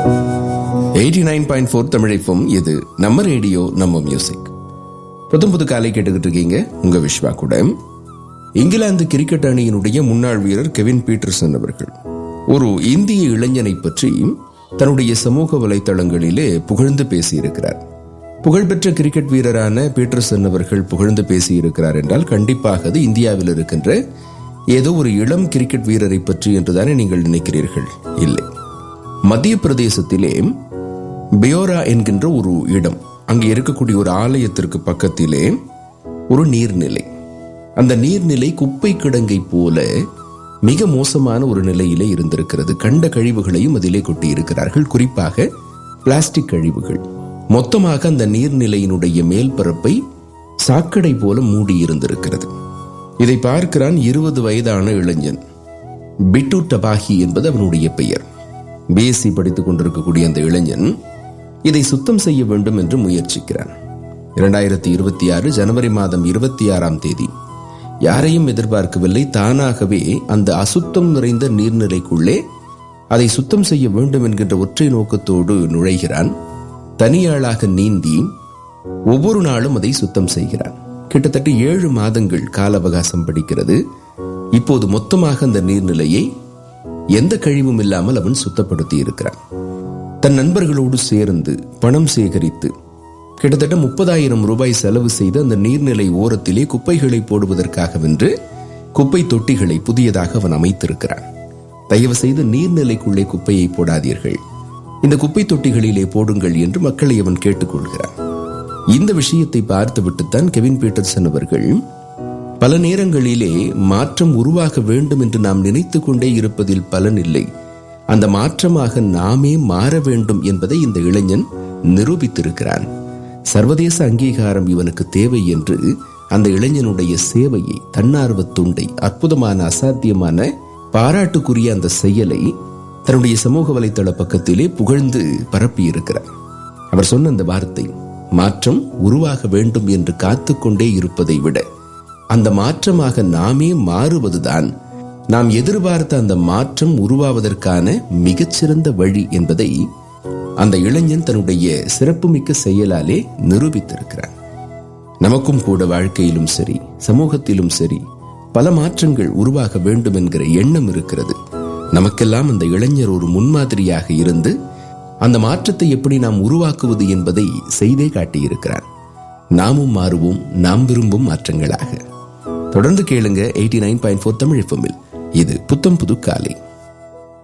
eighty nine point four தமிழைப்பும் இது நம்ம ரேடியோ நம்ம மியூசிக் புத்தம் புது காலை கேட்டுக்கிட்டு இருக்கீங்க உங்க விஸ்வா கூட இங்கிலாந்து கிரிக்கெட் அணியினுடைய முன்னாள் வீரர் கெவின் பீட்டர்சன் அவர்கள் ஒரு இந்திய இளைஞனை பற்றி தன்னுடைய சமூக வலைத்தளங்களிலே புகழ்ந்து பேசியிருக்கிறார் புகழ்பெற்ற கிரிக்கெட் வீரரான பீட்டர்சன் அவர்கள் புகழ்ந்து பேசியிருக்கிறார் என்றால் கண்டிப்பாக அது இந்தியாவில் இருக்கின்ற ஏதோ ஒரு இளம் கிரிக்கெட் வீரரை பற்றி என்றுதானே நீங்கள் நினைக்கிறீர்கள் இல்லை மத்திய பிரதேசத்திலே பியோரா என்கின்ற ஒரு இடம் அங்கே இருக்கக்கூடிய ஒரு ஆலயத்திற்கு பக்கத்திலே ஒரு நீர்நிலை அந்த நீர்நிலை குப்பை கிடங்கை போல மிக மோசமான ஒரு நிலையிலே இருந்திருக்கிறது கண்ட கழிவுகளையும் அதிலே கொட்டி இருக்கிறார்கள் குறிப்பாக பிளாஸ்டிக் கழிவுகள் மொத்தமாக அந்த நீர்நிலையினுடைய மேல் பரப்பை சாக்கடை போல மூடி இருந்திருக்கிறது இதை பார்க்கிறான் இருபது வயதான இளைஞன் பிட்டு டபாகி என்பது அவனுடைய பெயர் பிஎஸ்சி படித்துக் கொண்டிருக்கக்கூடிய அந்த இளைஞன் இதை சுத்தம் செய்ய வேண்டும் என்று முயற்சிக்கிறான் இரண்டாயிரத்தி இருபத்தி ஆறு ஜனவரி மாதம் இருபத்தி ஆறாம் தேதி யாரையும் எதிர்பார்க்கவில்லை தானாகவே அந்த அசுத்தம் நிறைந்த நீர்நிலைக்குள்ளே அதை சுத்தம் செய்ய வேண்டும் என்கின்ற ஒற்றை நோக்கத்தோடு நுழைகிறான் தனியாளாக நீந்தி ஒவ்வொரு நாளும் அதை சுத்தம் செய்கிறான் கிட்டத்தட்ட ஏழு மாதங்கள் கால அவகாசம் படிக்கிறது இப்போது மொத்தமாக அந்த நீர்நிலையை எந்த கழிவும் இல்லாமல் அவன் சுத்தப்படுத்தி இருக்கிறான் தன் நண்பர்களோடு சேர்ந்து பணம் சேகரித்து கிட்டத்தட்ட முப்பதாயிரம் ரூபாய் செலவு செய்து அந்த நீர்நிலை ஓரத்திலே குப்பைகளை போடுவதற்காகவென்று குப்பை தொட்டிகளை புதியதாக அவன் அமைத்திருக்கிறான் தயவு செய்து நீர்நிலைக்குள்ளே குப்பையை போடாதீர்கள் இந்த குப்பை தொட்டிகளிலே போடுங்கள் என்று மக்களை அவன் கேட்டுக்கொள்கிறான் இந்த விஷயத்தை பார்த்துவிட்டுத்தான் கெவின் பீட்டர்சன் அவர்கள் பல நேரங்களிலே மாற்றம் உருவாக வேண்டும் என்று நாம் நினைத்துக் கொண்டே இருப்பதில் பலன் இல்லை அந்த மாற்றமாக நாமே மாற வேண்டும் என்பதை இந்த இளைஞன் நிரூபித்திருக்கிறான் சர்வதேச அங்கீகாரம் இவனுக்கு தேவை என்று அந்த இளைஞனுடைய சேவையை தன்னார்வ துண்டை அற்புதமான அசாத்தியமான பாராட்டுக்குரிய அந்த செயலை தன்னுடைய சமூக வலைதள பக்கத்திலே புகழ்ந்து பரப்பி இருக்கிறார் அவர் சொன்ன அந்த வார்த்தை மாற்றம் உருவாக வேண்டும் என்று காத்துக்கொண்டே இருப்பதை விட அந்த மாற்றமாக நாமே மாறுவதுதான் நாம் எதிர்பார்த்த அந்த மாற்றம் உருவாவதற்கான மிகச்சிறந்த வழி என்பதை அந்த இளைஞன் தன்னுடைய சிறப்புமிக்க செயலாலே நிரூபித்திருக்கிறான் நமக்கும் கூட வாழ்க்கையிலும் சரி சமூகத்திலும் சரி பல மாற்றங்கள் உருவாக வேண்டும் என்கிற எண்ணம் இருக்கிறது நமக்கெல்லாம் அந்த இளைஞர் ஒரு முன்மாதிரியாக இருந்து அந்த மாற்றத்தை எப்படி நாம் உருவாக்குவது என்பதை செய்தே காட்டியிருக்கிறார் நாமும் மாறுவோம் நாம் விரும்பும் மாற்றங்களாக தொடர்ந்து கேளுங்க eighty nine point four Tamil எஃப்எம்மில் இது புத்தம் புது காலை